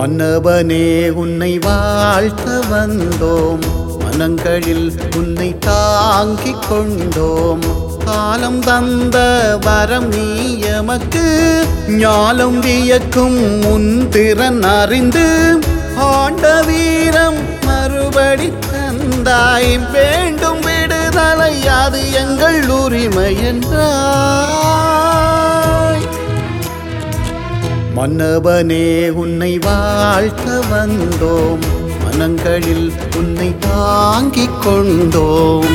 மன்னவனே உன்னை வாழ்த்த வந்தோம் மனங்களில் உன்னை தாங்கிக் கொண்டோம் காலம் தந்த வரம் நீ எமக்கு ஞாலம் வியக்கும் உன் திறன் அறிந்து ஆண்ட வீரம் மறுபடி தந்தாய் வேண்டும் விடுதலை அது எங்கள் உரிமை என்றாய் மன்னவனே உன்னை வாழ்த்த வந்தோம் மனங்களில் உன்னை தாங்கிக் கொண்டோம்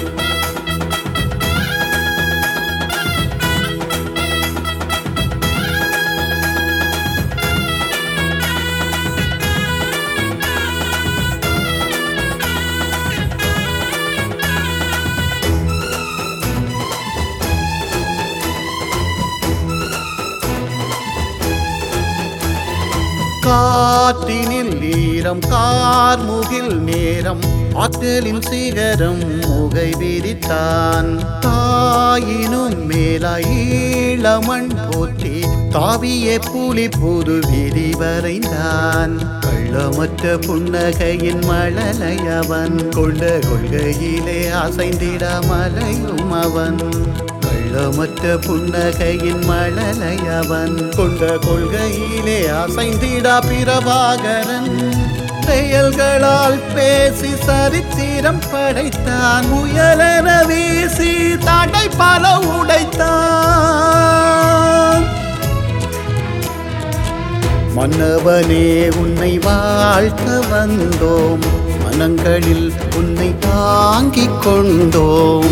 காற்றினில் ஈரம் கார்முகில் நேரம் ஆற்றலின் சிகரம் முகை விரித்தான் தாயினும் மேலாயிளமண் போற்றி தாவிய புலி புது விதி வரைந்தான் கள்ளமற்ற புன்னகையின் மழலை அவன் கொண்ட கொள்கையிலே அசைந்திட மலையும் அவன் கள்ளமற்ற புன்னகையின் மழலை அவன் கொண்ட கொள்கையிலே அசைந்திடா பிரபாகரன் செயல்களால் பேசி சரித்திரம் படைத்தான் முயலென வீசி தடை பல உடைத்தான் மன்னவனே உன்னை வாழ்த்த வந்தோம் மனங்களில் உன்னை தாங்கிக் கொண்டோம்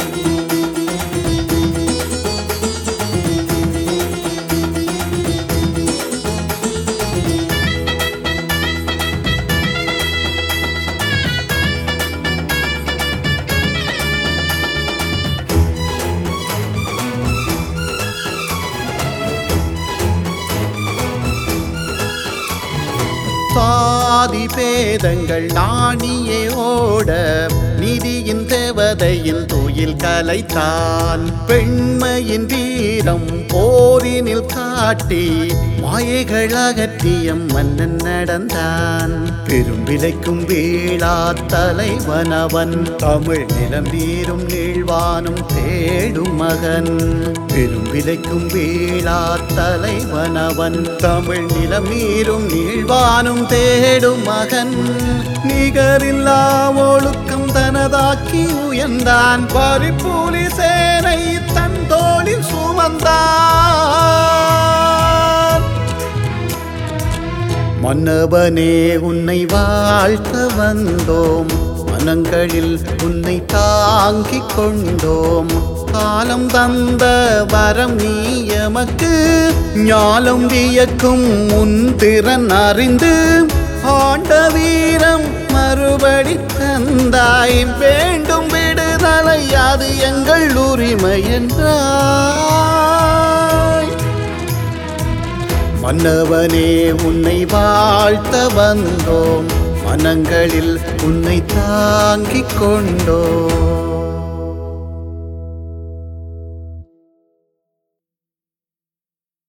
சாதி பேதங்கள் நாணியே ஓட நிதியின் தேவதையின் துயில் கலைத்தான் பெண்மையின் வீரம் போரினில் காட்டி மாயைகள் அகற்றிய மன்னன் நடந்தான் பெரும் விலைக்கும் வீழா தலைவன் அவன் தமிழ் நிலம் வீரும் நீழ்வானும் தேடும் மகன் பெரும் விலைக்கும் வீழா தலைவன் அவன் தமிழ் நிலம் நீரும் நீழ்வானும் தேடும் மகன் நிகரில்லா ஒழுக்கம் தனதாக்கி உயர்ந்தான் பரிபூலி சேனை தன் தோளில் சுமந்தான் மன்னவனே உன்னை வாழ்த்த வந்தோம் மனங்களில் உன்னை தாங்கிக் கொண்டோம் காலம் தந்த வரம் நீ எமக்கு ஞாலம் வியக்கும் உன் திறன் அறிந்து ஆண்ட வீரம் மறுபடி தந்தாய் வேண்டும் விடுதலை அது எங்கள் உரிமை என்றாய் மன்னவனே உன்னை வாழ்த்த வந்தோம் மனங்களில் உன்னை தாங்கிக் கொண்டோம்